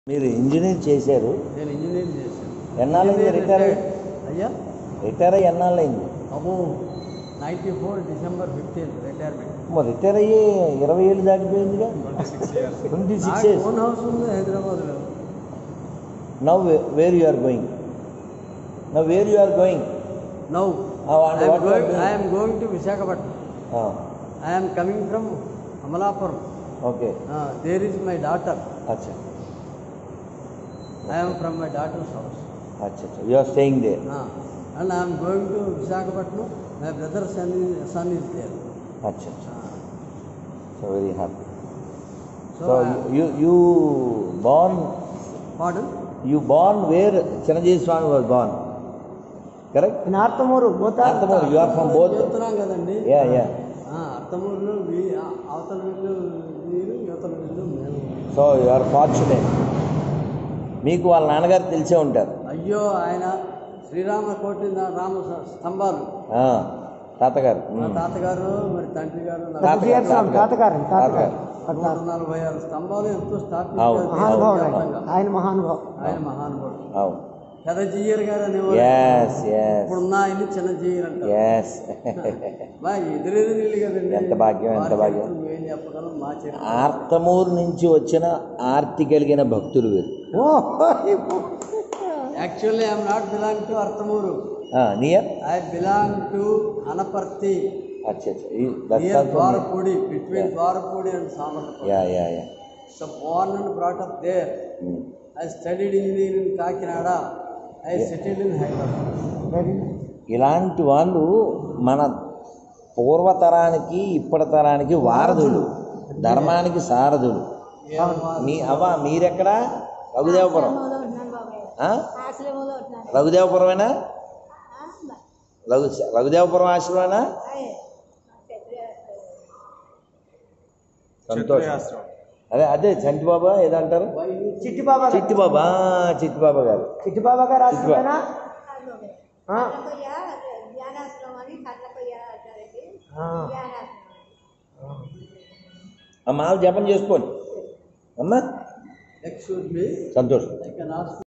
మీరు ఇంజనీర్ చేశారు నేను ఇంజనీరింగ్ చేశాను ఎన్నాళ్ళైంది ఇంజనీర్ రిటైర్ అయ్యి? అయ్యా రిటైర్ అయ్యి ఎన్నాళ్ళైంది అబ్బో ninety four December fifteenth retirement మరి రిటైర్ అయ్యి ఇరవై ఏళ్ళు దాటిపోయిందిగా ట్వంటీ సిక్స్ నాకు ఇయర్స్ ఓన్ హౌస్ ఉంది హైదరాబాద్లో now where you are going now where you are going now Oh, and what you are doing? I'm going to Visakhapatnam I'm coming from Amalapuram okay there is my daughter అచ్చా I'm from my daughter's house అచ్చా అచ్చా you are staying there and I'm going to Visakhapatnam my brother son son is there అచ్చా అచ్చా so very happy so so you you born పాడు you born where Chiranjeevi Swami was born correct Narthamuru పోతా అర్థమవుతుంది you are from both చెప్తున్నాం కదండి yeah yeah ఆ, అత్తమూరులో we- ఆ- అవతల వీళ్ళు వీరు యువతల వీళ్ళు మేము సో యు ఆర్ ఫార్చునేట్ మీకు వాళ్ళ నాన్నగారు తెలిసే ఉంటారు అయ్యో ఆయన శ్రీరామ కోటి నా- రామ స- స్తంభాలు ఆ, తాతగారు మా ఉమ్. తాతగారు మరి తండ్రి గారు నా తాతగారు, విజయ స్వామి తాతగారు తాతగారు నూట నలభై ఆరు స్తంభాలు ఎంతో అవును, స్థాపించారు మహానుభావుడు ఆయన. దేశవ్యాప్తంగా. ఆయన మహానుభావుడు ఆయన మహానుభావుడు అవును పెదజీయర్ గారు అనేవారు ఎస్ ఎస్ ఇప్పుడున్న ఆయన చిన్న జీయర్ అంటారు ఎస్ మా ఎదురెదు నీళ్ళు కదండి ఎంత భాగ్యం, ఎంత వారి భాగ్యం. చరిత్ర మేం చెప్పగలం మా చరిత్ర ఆర్తమూరు నుంచి వచ్చిన ఆర్తి కలిగిన భక్తులు వీరు oh actually I'm not belong to Arthamuru near I belong to Anaparthi అచ్చా అచ్చా ఈ- that's near also near. Dwarapudi between Dwarapudi and Samarlapudi yeah yeah yeah so born and brought up there um. I studied engineering in Kakinada I settled in Hyderabad very ఇలాంటి వాళ్ళు మన పూర్వతరానికి ఇప్పటి తరానికి వారధులు ధర్మానికి సారథులు మీ అవ్వ మీరెక్కడా రఘుదేవపురం ఆ? రఘుదేవపురమేనా రఘు రఘుదేవపురం ఆశ్రమేనా సంతోషం అదే అదే చంటి బాబా ఏదంటారు చిట్టి బాబా గారు. చిట్టి బాబా ఆ, చిట్టి బాబా గారు చిట్టి బాబా గారు ఆశ్రమేనా ఆ. ఆ. ఆ మాల జపం చేసుకోండి అమ్మా ఎక్స్క్యూజ్ మీ సంతోషం ఐ కెన్ ఆస్క్